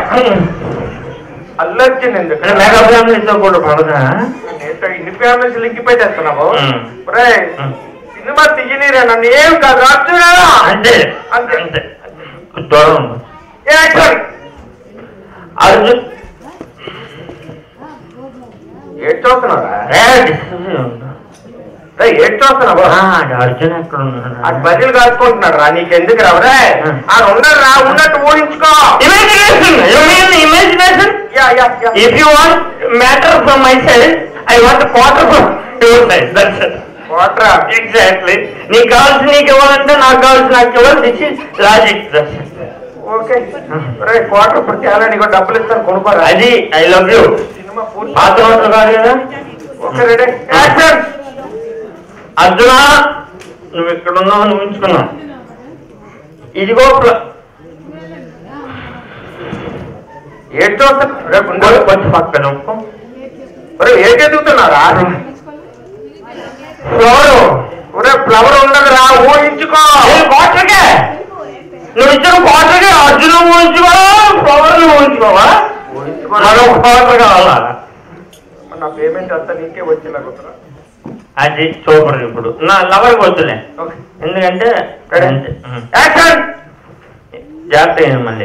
అల్లు అర్జున్ ఎందుకు మెగా ఫ్యామిలీతో కూడా పడదా ఏంటో ఇన్ని ఫ్యామిలీస్ లింకిపోయి చేస్తున్నావు ఉమ్. ఒరేయ్, ఉమ్. సినిమా తీయనీరా నన్ను ఏం కాదు అర్జునా అంతే అంతే. అంతే దూరం యాక్షన్ అర్జున్ ఏడ్ చూస్తున్నారా ఏ, డిస్కషన్ ఉందా? రేయ్, ఏడ్ చూస్తున్నావు ఆ, అర్జున్ ఎక్కడ ఉన్నాడు అటు బదిలు కాసుకుంటున్నాడు రా నీకెందుకు రావురా ఉమ్. ఆ ఉండరు రా ఉన్నట్టు ఊహించుకో imagination you mean imagination ya ya ya if you want matter from my side I want quarter from your side that's it వాట్రా ఎగ్జాక్ట్లీ నీకు కావాల్సి నీకు ఇవ్వాలంటే నాకు కావాల్సి నాకు ఇవ్వాలి this is logic that's okay రే క్వార్టర్ ప్రతి అలా నీకు డబ్బులు ఇస్తాను కొనుక్కోరా అది ఐ లవ్ యూ సినిమా పూర్తి పాత రోజులు కాదు కదా ఓకే రెడీ యాక్షన్ అర్జున నువ్వు ఇక్కడ ఉన్నావు నువ్వు ఉంచుకున్నావు ఇదిగో ప్ల- ఏడ్ చూస్తా రేపు కొంచెం కొంచెం పక్కన ఒప్పుకో. ఒరే ఏడ్ ఎదుగుతున్నారా ఫ్లవరు ఒరే ఫ్లవర్ ఉండదు రా ఊహించుకో ఏ క్వార్టర్కే నువ్వు ఇచ్చిన క్వార్టర్కే అర్జున ఊహించుకోవా ఫ్లవర్ నువ్వు ఊహించుకోవా ఊహించుకో మరో క్వార్టర్ కావాలా నా పేమెంట్ అంతా నీకే వచ్చేలా కుదరా అది సూపర్ ఇప్పుడు నా లవర్కి వద్దులే ఓకే ఎందుకంటే Ready? అంతే. ఉం. యాక్షన్ జాగ్రత్త అయ్యింది మళ్ళీ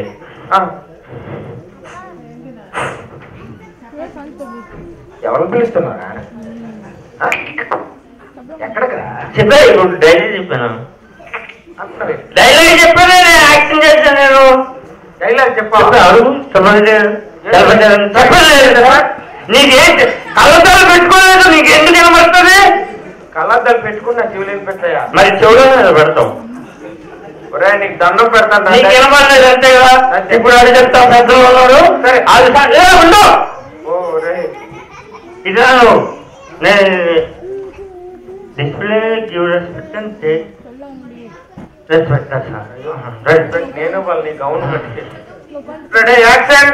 ఎవరు పిలుస్తున్నారా ఆ? ఎక్కడికి రా చెప్పా ఇప్పుడు డైలీ చెప్పాను అంటున్నావే. డైలాగ్ చెప్పాను నేను యాక్షన్ చేశాను నేను డైలాగ్ చెప్పా చెప్పా అడుగు చెప్పలేదు చెప్పలేదు చెప్పలేదు కదా నీకేంటి కళ్ళద్దాలు పెట్టుకోలేదు నీకు ఎందుకు వినబడుతుంది కళ్ళద్దాలు పెట్టుకుని నా చెవులేని పెట్టాయా మరి చెవులో పెడతాం ఒరే నీకు దండం పెడతాను రా. నీకు వినబడలేదు అంతే కదా ఇప్పుడు అది చెప్తా పెద్దలు ఉన్నారు సరే. అది సా- ఏ, ఉండు ఓ రే ఇదా నువ్వు నేను display give respect and take respect sir right నేను వాళ్ళు నీ గౌన్ పెట్టి రెడీ యాక్షన్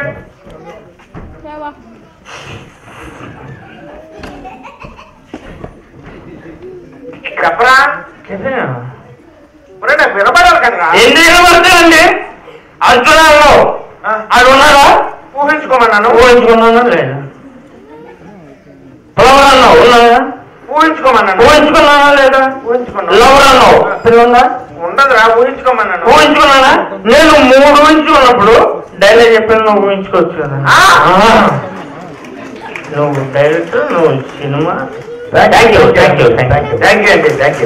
చెప్పరా ఒరే నాకు వినపడాలి కదరా ఎందుకు వినబడుతుందండి అర్జునాలు ఆ, అది ఉన్నారా ఊహించుకోమన్నాను ఊహించుకున్నానా లేదా ఫ్లవర్ అన్నావు ఉన్నాయా ఊహించుకోమన్నాను ఊహించుకున్నానా లేదా ఊహించుకున్నాను లవర్ అన్నావు ఉందా ఉండదురా ఊహించుకోమన్నాను ఊహించుకున్నానా నేను మూడు ఊహించుకున్నప్పుడు డైలాగ్ చెప్పాను నువ్వు ఊహించుకోవచ్చు కదా ఆ! ఆ. నువ్వు డైరెక్టర్ నువ్వు cinema thank you thank you thank you thank you అండి థ్యాంక్ యూ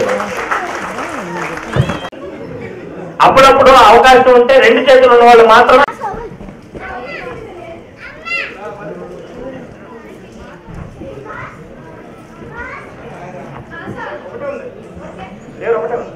అప్పుడప్పుడు అవకాశం ఉంటే రెండు చేతులు ఉన్న వాళ్ళు మాత్రమే లేదు ఒకటే ఉంది.